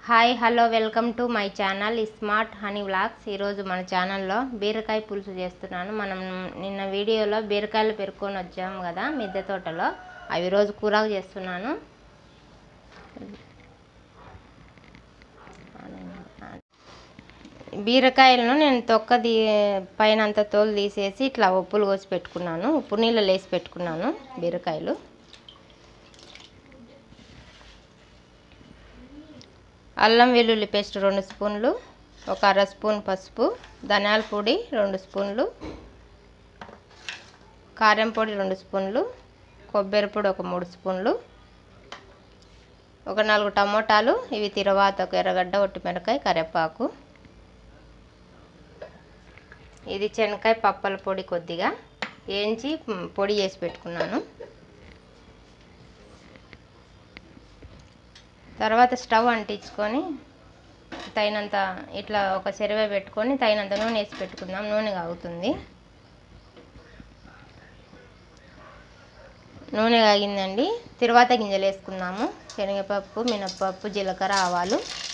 hi hello welcome to my channel Smart Honey Vlogs ఈరోజు మన ఛానల్లో బీరకాయ పులుసు చేస్తున్నాను మనం నిన్న వీడియోలో బీరకాయలు పెరుక్కొని వచ్చాము కదా మిద్దె తోటలో అవి రోజు కూరకు చేస్తున్నాను బీరకాయలను నేను తొక్క దీ పైన అంతా తోలు తీసేసి ఇట్లా ఉప్పులు కోసి పెట్టుకున్నాను ఉప్పు నీళ్ళు వేసి పెట్టుకున్నాను బీరకాయలు అల్లం వెల్లుల్లి పేస్ట్ రెండు స్పూన్లు ఒక అర స్పూన్ పసుపు ధనియాల పొడి రెండు స్పూన్లు కారం పొడి రెండు స్పూన్లు కొబ్బరి పొడి ఒక మూడు స్పూన్లు ఒక నాలుగు టమోటాలు ఇవి తిరవాత ఒక ఎర్రగడ్డ ఒట్టి మిరకాయ కరివేపాకు ఇది శనక్కాయ పప్పల పొడి కొద్దిగా వేయించి మ్, పొడి చేసి పెట్టుకున్నాను తర్వాత స్టవ్ అంటించుకొని తగినంత ఇట్లా ఒక చెరువే పెట్టుకొని తగినంత నూనె వేసి పెట్టుకుందాం నూనె కాగుతుంది నూనె కాగిందండి తిరువాత గింజలు వేసుకుందాము శనగపప్పు మినప్పప్పు జీలకర్ర ఆవాలు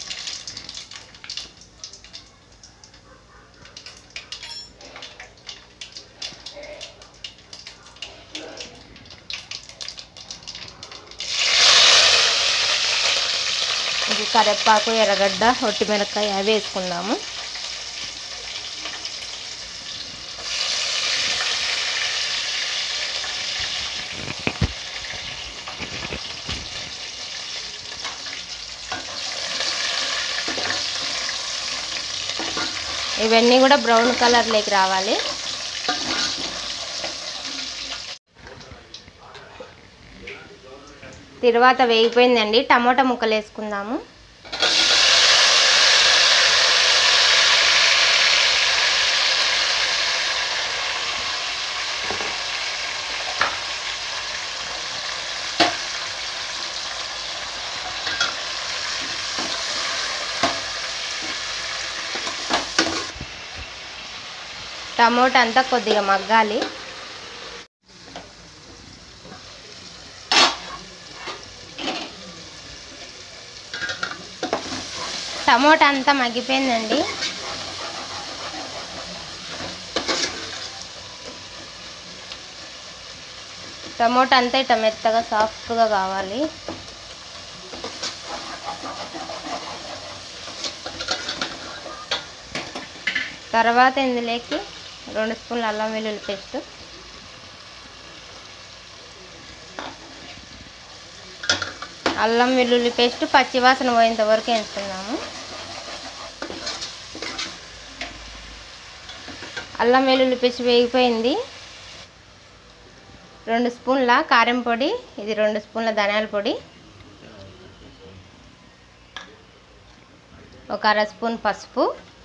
ఇది కరివేపాకు ఎర్రగడ్డ ఒట్టి మిరపకాయ అవి వేసుకుందాము ఇవన్నీ కూడా బ్రౌన్ కలర్లోకి రావాలి తర్వాత వేగిపోయిందండి టమోటా ముక్కలు వేసుకుందాము టమోటా అంతా కొద్దిగా మగ్గాలి టమోటా అంతా మగ్గిపోయిందండి టమోటా అంతా ఇట్లా మెత్తగా సాఫ్ట్గా కావాలి తర్వాత ఇందులోకి రెండు స్పూన్ల అల్లం వెల్లుల్లి పేస్ట్ అల్లం వెల్లుల్లి పేస్ట్ పచ్చివాసన పోయేంత వరకు వేసుకుందాము అల్లం వెల్లుల్లి పేస్ట్ వేగిపోయింది రెండు స్పూన్ల కారం పొడి ఇది రెండు స్పూన్ల ధనియాల పొడి ఒక అర స్పూన్ పసుపు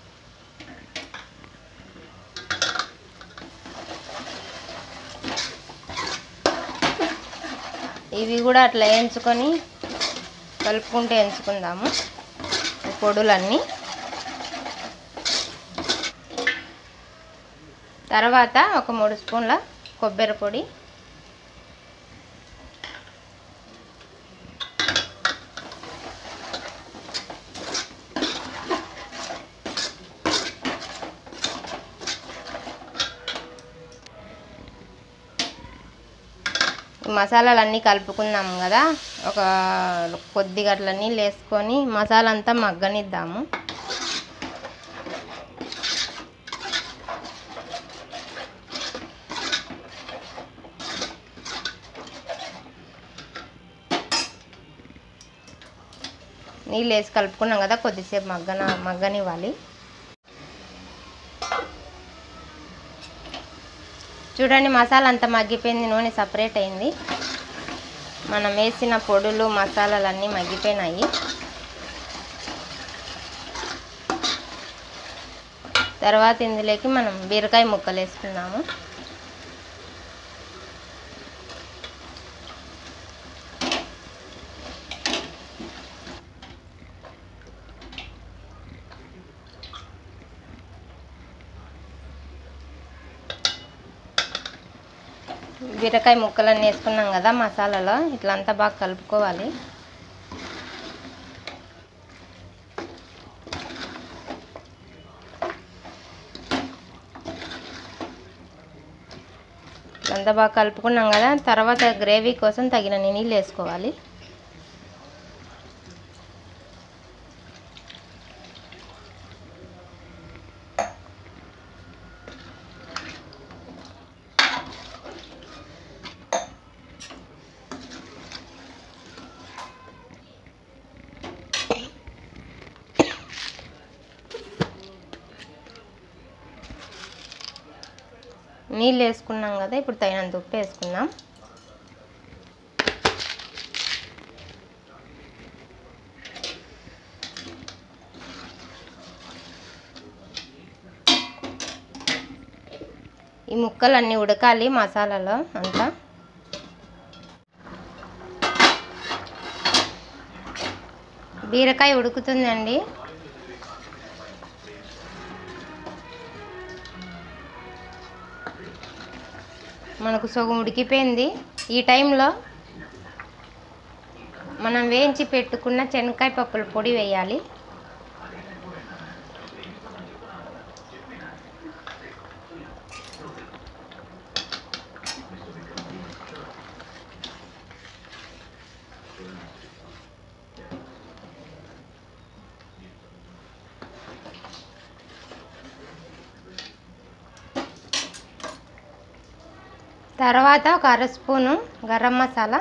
ఇవి కూడా అట్లా వేయించుకొని కలుపుకుంటూ వేయించుకుందాము ఈ పొడులన్నీ తర్వాత ఒక మూడు స్పూన్ల కొబ్బరి పొడి ఈ మసాలాలన్నీ కలుపుకున్నాము కదా ఒక కొద్దిగా అట్లా నీళ్ళు వేసుకొని మసాలా అంతా మగ్గనిద్దాము నీళ్ళు వేసి కలుపుకున్నాం కదా కొద్దిసేపు మగ్గన మగ్గనివ్వాలి చూడండి మసాలా అంతా మగ్గిపోయింది నూనె సపరేట్ అయింది మనం వేసిన పొడులు మసాలాలన్నీ మగ్గిపోయినాయి తర్వాత ఇందులోకి మనం బీరకాయ ముక్కలు వేసుకుందాము బీరకాయ ముక్కలన్నీ వేసుకున్నాం కదా మసాలాలో ఇట్లా అంతా బాగా కలుపుకోవాలి అంతా బాగా కలుపుకున్నాం కదా తర్వాత గ్రేవీ కోసం తగిన నీళ్ళు వేసుకోవాలి నీళ్ళు వేసుకున్నాం కదా ఇప్పుడు తగినంత ఉప్పు వేసుకుందాం ఈ ముక్కలు అన్నీ ఉడకాలి మసాలాలో అంతా బీరకాయ ఉడుకుతుందండి మనకు సగం ఉడికిపోయింది ఈ టైంలో మనం వేయించి పెట్టుకున్న శనక్కాయ పప్పుల పొడి వేయాలి తర్వాత ఒక అర స్పూను గరం మసాలా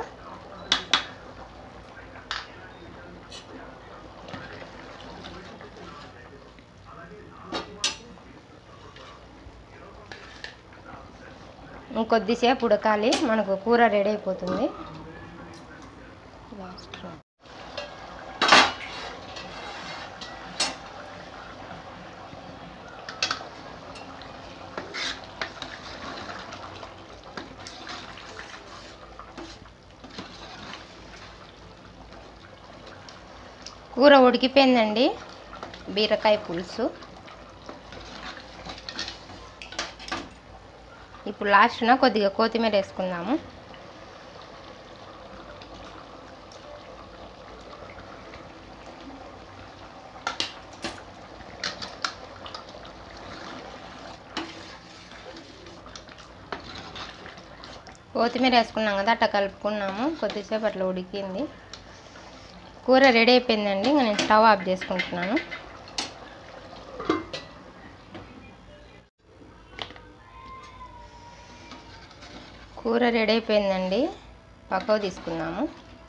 ఇంకొద్దిసేపు ఉడకాలి మనకు కూర రెడీ అయిపోతుంది కూర ఉడికిపోయిందండి బీరకాయ పులుసు ఇప్పుడు లాస్ట్న కొద్దిగా కొత్తిమీర వేసుకుందాము కొత్తిమీర వేసుకున్నాం కదా అట్లా కలుపుకున్నాము కొద్దిసేపు అట్లా ఉడికింది కూర రెడీ అయిపోయిందండి ఇంకా నేను స్టవ్ ఆఫ్ చేసుకుంటున్నాను కూర రెడీ అయిపోయిందండి పక్కకు తీసుకున్నాము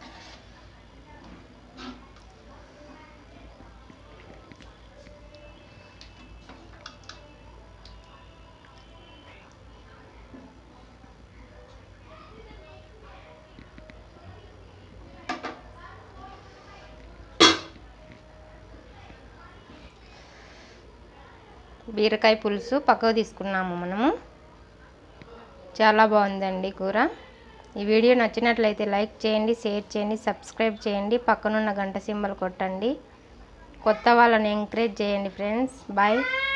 బీరకాయ పులుసు పక్కకు తీసుకున్నాము మనము చాలా బాగుందండి కూర ఈ వీడియో నచ్చినట్లయితే లైక్ చేయండి షేర్ చేయండి సబ్స్క్రైబ్ చేయండి పక్కనున్న గంట సింబల్ కొట్టండి కొత్త వాళ్ళని ఎంకరేజ్ చేయండి ఫ్రెండ్స్ బాయ్